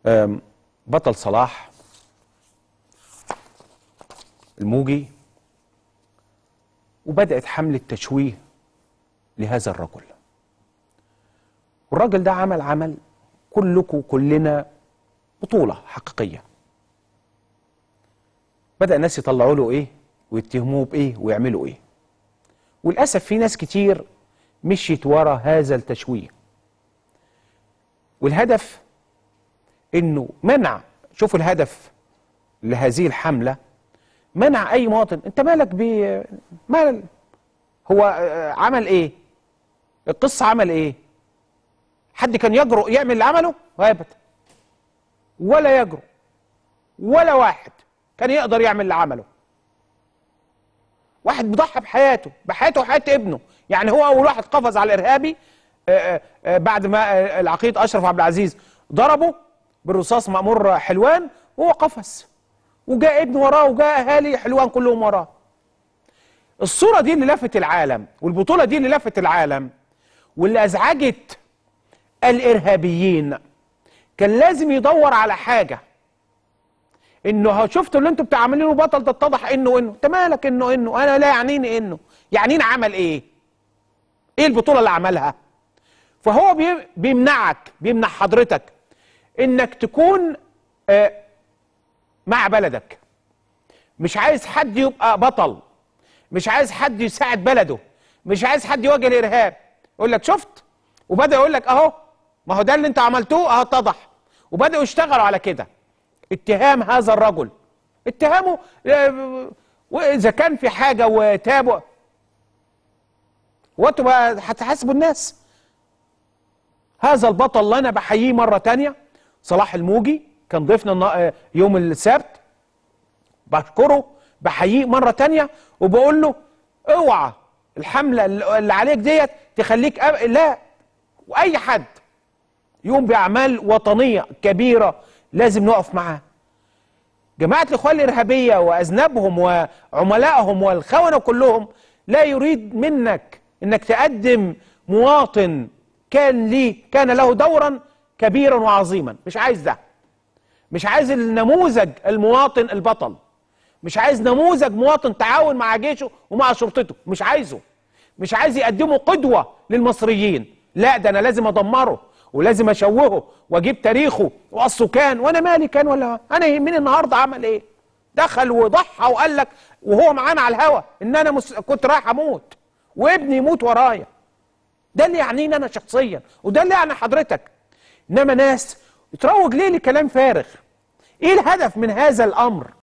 أم، بطل صلاح الموجي وبدأت حملة تشويه لهذا الرجل والراجل ده عمل عمل كلكم كلنا بطولة حقيقية بدأ الناس يطلعوا له ايه ويتهموه بايه ويعملوا ايه وللأسف في ناس كتير مشيت ورا هذا التشويه والهدف انه منع شوفوا الهدف لهذه الحملة منع اي مواطن انت مالك ب مال هو آه، عمل ايه القصة عمل ايه حد كان يجرؤ يعمل اللي عمله ابدا ولا يجرؤ ولا واحد كان يقدر يعمل اللي عمله واحد بيضحي بحياته بحياته وحياة ابنه يعني هو اول واحد قفز على الارهابي آه، آه، آه، بعد ما آه، العقيد اشرف عبد العزيز ضربه بالرصاص مأمور حلوان وهو قفز وجاء ابنه وراه وجاء اهالي حلوان كلهم وراه الصورة دي اللي لفت العالم والبطولة دي اللي لفت العالم واللي ازعجت الارهابيين كان لازم يدور على حاجة انه ها- شفتوا اللي انتوا بتعملينه بطل ده اتضح انه انه انت مالك انه انه انا لا يعنيني انه يعنيني عمل ايه ايه البطولة اللي عملها فهو بي- بيمنعك بيمنع حضرتك انك تكون آه، مع بلدك مش عايز حد يبقى بطل مش عايز حد يساعد بلده مش عايز حد يواجه الارهاب يقول لك شفت وبدا يقول لك اهو ما هو ده اللي انت عملتوه اهو اتضح وبداوا يشتغلوا على كده اتهام هذا الرجل اتهامه آه، واذا كان في حاجه وتابوا وانتوا بقى هتحاسبوا الناس هذا البطل اللي انا بحييه مره تانية صلاح الموجي كان ضيفنا النا- آه، يوم السبت بشكره بحييه مرة تانية وبقول له اوعى الحملة اللي عليك ديت تخليك أب... لا واي حد يقوم باعمال وطنية كبيرة لازم نقف معاه جماعة الاخوان الارهابية واذنابهم وعملائهم والخونة كلهم لا يريد منك انك تقدم مواطن كان ليه كان له دورا كبيرا وعظيما مش عايز ده مش عايز النموذج المواطن البطل مش عايز نموذج مواطن تعاون مع جيشه ومع شرطته مش عايزه مش عايز يقدمه قدوة للمصريين لا ده انا لازم ادمره ولازم اشوهه واجيب تاريخه واصله كان وانا مالي كان ولا انا يهمني النهارده عمل ايه دخل وضحى وقال لك وهو معانا على الهوا ان انا مس... كنت رايح اموت وابني يموت ورايا ده اللي يعنيني انا شخصيا وده اللي يعني حضرتك انما ناس تروج ليه لكلام فارغ ايه الهدف من هذا الامر